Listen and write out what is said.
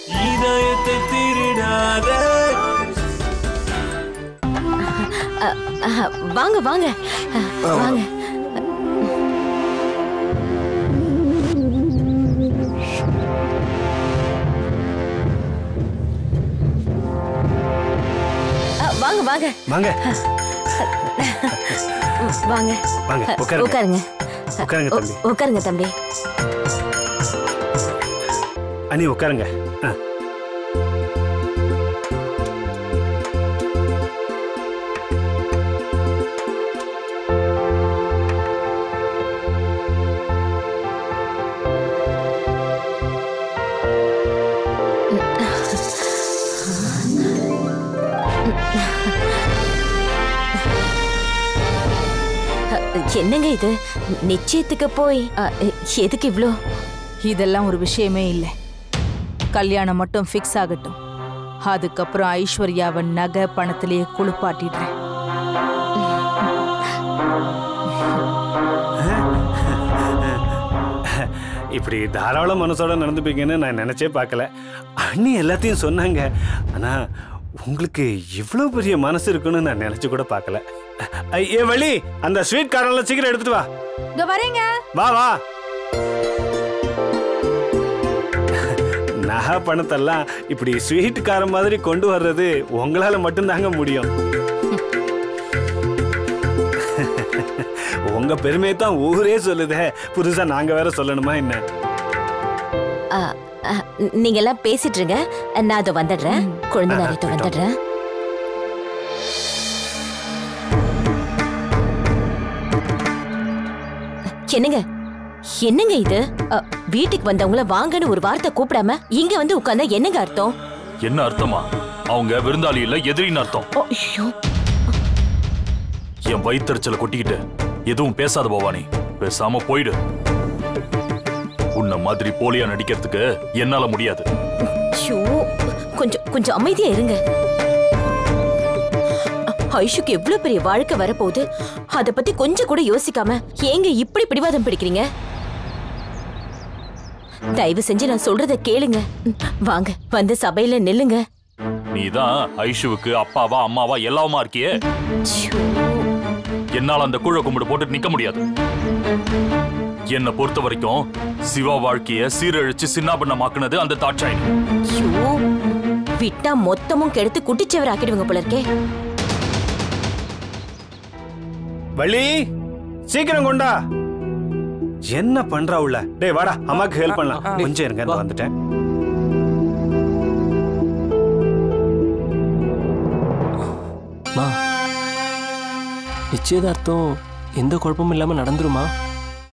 இதயத்தை திருடாத அ, அ, வாங்க வாங்க அ, வாங்க அ, வாங்க வாங்க வாங்க வாங்க வாங்க உட்காருங்க உட்காருங்க உட்காருங்க தம்பி உ- உட்காருங்க தம்பி அனி உட்காருங்க ஆ. அ, என்னங்க இது நிச்சயத்துக்கு போய் அ, எதுக்கு இவ்ளோ இதெல்லாம் ஒரு விஷயமே இல்லை கல்யாணம் மட்டும் ஃபிக்ஸ் ஆகட்டும் அதுக்கப்புறம் ஐஸ்வர்யாவை நகை பணத்திலேயே குளிப்பாட்டிடுறேன் இப்படி தாராள மனசோட நடந்துப்பீங்கன்னு நான் நினைச்சே பார்க்கல அண்ணி எல்லாத்தையும் சொன்னாங்க ஆனா உங்களுக்கு இவ்வளவு பெரிய மனசு இருக்குன்னு நான் நினைச்சு கூட பார்க்கல ஐ, ஏ வழி அந்த ஸ்வீட் காரெல்லாம் சீக்கிரம் எடுத்துட்டு வா இதோ வரேங்க வா வா நகை பணத்தெல்லாம் இப்படி ஸ்வீட் காரம் மாதிரி கொண்டு வர்றது உங்களால மட்டும்தாங்க முடியும் உங்க பெருமையை தான் ஊரே சொல்லுதே புதுசா நாங்க வேற சொல்லணுமா என்ன அ, அ, நீங்க எல்லாம் பேசிட்டு இருங்க நான் அதை வந்துடுறேன் குழந்தை ஆ, நேரத்தை போயிட்டு வந்துடுறேன் என்னங்க என்னங்க இது அ, வீட்டுக்கு வந்தவங்கள வாங்கன்னு ஒரு வார்த்தை கூப்பிடாம இங்க வந்து உட்கார்ந்தா என்னங்க அர்த்தம் என்ன அர்த்தமா அவங்க விருந்தாளி இல்ல எதிரின்னு அர்த்தம் ஐயோ என் வயித்தறிச்சல கொட்டிக்கிட்டு எதுவும் பேசாத பவானி பேசாம போயிடு உன்ன மாதிரி போலியா நடிக்கிறதுக்கு என்னால முடியாது ஐயோ கொஞ்சம் கொஞ்சம் அமைதியா இருங்க அ- ஐஷுக்கு எவ்வளவு பெரிய வாழ்க்கை வரப்போகுது அத பத்தி கொஞ்சம் கூட யோசிக்காம ஏங்க இப்படி பிடிவாதம் பிடிக்கிறீங்க தயவு செஞ்சு நான் சொல்றத கேளுங்க ம், வாங்க வந்து சபையில நில்லுங்க நீதான் ஐஷுவுக்கு அப்பாவா அம்மாவா எல்லாமா இருக்கியே ஐயோ, என்னால அந்த கூழ கும்பிடு போட்டு நிக்க முடியாது என்னை பொறுத்த வரைக்கும் சிவா வாழ்க்கைய சீரழிச்சு சின்னாபின்னமாக்குனது அந்த தாட்சாயினி ஐயோ விட்டா மொத்தமும் கெடுத்து குட்டிச்சவர் ஆக்கிடுவாங்க போல இருக்கே வள்ளி சீக்கிரம் கொண்டா என்ன பண்றா உள்ள டேய் வாடா அம்மாக்கு ஹெல்ப் பண்ணலாம் கொஞ்சம் இருங்க இந்த வந்துட்டேன் மா நிச்சயதார்த்தம் எந்த குழப்பமும் இல்லாம நடந்துருமா